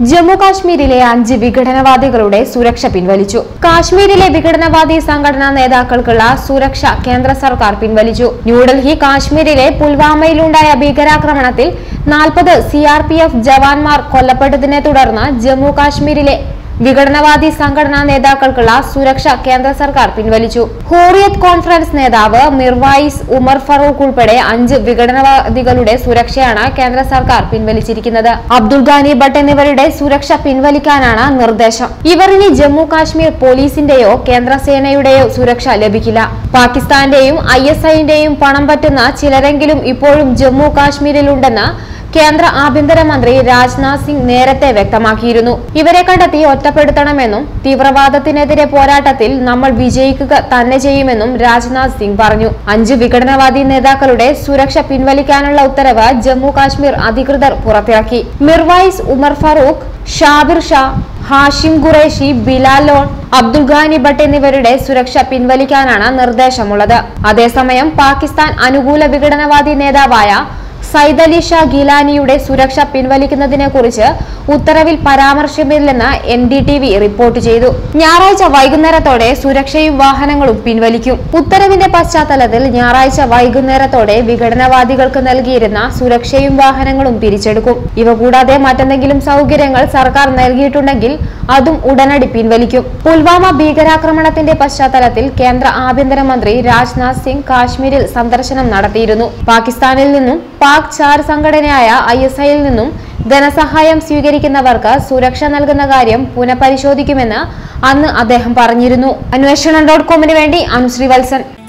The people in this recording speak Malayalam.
ജമ്മു കാശ്മീരിലെ അഞ്ച് വിഘടനവാദികളുടെ സുരക്ഷ പിൻവലിച്ചു കാശ്മീരിലെ വിഘടനവാദി സംഘടനാ നേതാക്കൾക്കുള്ള സുരക്ഷ കേന്ദ്ര സർക്കാർ പിൻവലിച്ചു ന്യൂഡൽഹി കാശ്മീരിലെ പുൽവാമയിലുണ്ടായ ഭീകരാക്രമണത്തിൽ നാൽപ്പത് സി ആർ പി എഫ് ജവാന്മാർ കൊല്ലപ്പെട്ടതിനെ തുടർന്ന് ജമ്മു കാശ്മീരിലെ വിഘടനവാദി സംഘടനാ നേതാക്കൾക്കുള്ള സുരക്ഷ കേന്ദ്ര സർക്കാർ പിൻവലിച്ചു ഹൂറിയത്ത് കോൺഫറൻസ് നേതാവ് മിർവായിസ് ഉമർ ഫറൂഖ് ഉൾപ്പെടെ അഞ്ച് വിഘടനവാദികളുടെ സുരക്ഷയാണ് കേന്ദ്ര സർക്കാർ പിൻവലിച്ചിരിക്കുന്നത് അബ്ദുൾ ഗാനി ഭട്ട് എന്നിവരുടെ സുരക്ഷ പിൻവലിക്കാനാണ് നിർദ്ദേശം ഇവർ ഇനി ജമ്മു കാശ്മീർ പോലീസിന്റെയോ കേന്ദ്ര സേനയുടെയോ സുരക്ഷ ലഭിക്കില്ല പാകിസ്ഥാന്റെയും ഐ എസ് ഐന്റെയും പണം പറ്റുന്ന ചിലരെങ്കിലും ഇപ്പോഴും ജമ്മു കാശ്മീരിലുണ്ടെന്ന് കേന്ദ്ര ആഭ്യന്തരമന്ത്രി രാജ്നാഥ് സിംഗ് നേരത്തെ വ്യക്തമാക്കിയിരുന്നു ഇവരെ കണ്ടെത്തി ഒറ്റപ്പെടുത്തണമെന്നും തീവ്രവാദത്തിനെതിരെ പോരാട്ടത്തിൽ നമ്മൾ വിജയിക്കുക തന്നെ ചെയ്യുമെന്നും രാജ്നാഥ് സിംഗ് പറഞ്ഞു അഞ്ച് വിഘടനവാദി നേതാക്കളുടെ സുരക്ഷ പിൻവലിക്കാനുള്ള ഉത്തരവ് ജമ്മു കാശ്മീർ അധികൃതർ പുറത്തിറക്കി മിർവൈസ് ഉമർ ഫറൂഖ് ഷാബിർ ഷാ ഹാഷിം ഖുറേഷി ബിലാൽ ലോൺ അബ്ദുൽ ഖാനി ഭട്ട് എന്നിവരുടെ സുരക്ഷ പിൻവലിക്കാനാണ് നിർദ്ദേശമുള്ളത് അതേസമയം പാകിസ്ഥാൻ അനുകൂല വിഘടനവാദി നേതാവായ സൈദ് അലി ഷാ ഗിലാനിയുടെ സുരക്ഷ പിൻവലിക്കുന്നതിനെ കുറിച്ച് ഉത്തരവിൽ പരാമർശമില്ലെന്ന് N D T V report ചെയ്തു ഞായറാഴ്ച വൈകുന്നേരത്തോടെ സുരക്ഷയും വാഹനങ്ങളും പിൻവലിക്കും ഉത്തരവിന്റെ പശ്ചാത്തലത്തിൽ ഞായറാഴ്ച വൈകുന്നേരത്തോടെ വിഘടനവാദികൾക്ക് നൽകിയിരുന്ന സുരക്ഷയും വാഹനങ്ങളും പിരിച്ചെടുക്കും ഇവ കൂടാതെ മറ്റെന്തെങ്കിലും സൗകര്യങ്ങൾ സർക്കാർ നൽകിയിട്ടുണ്ടെങ്കിൽ അതും ഉടനടി പിൻവലിക്കും പുൽവാമ ഭീകരാക്രമണത്തിന്റെ പശ്ചാത്തലത്തിൽ കേന്ദ്ര ആഭ്യന്തരമന്ത്രി രാജ്നാഥ് സിംഗ് കാശ്മീരിൽ സന്ദർശനം നടത്തിയിരുന്നു പാകിസ്ഥാനിൽ നിന്നും പാക് ചാർ സംഘടനയായ ഐ എസ് ഐയിൽ നിന്നും ധനസഹായം സ്വീകരിക്കുന്നവർക്ക് സുരക്ഷ നൽകുന്ന കാര്യം പുനഃപരിശോധിക്കുമെന്ന് അന്ന് അദ്ദേഹം പറഞ്ഞിരുന്നു അന്വേഷണം ഡോട്ട് കോമിന് വേണ്ടി അനുശ്രീ വത്സൻ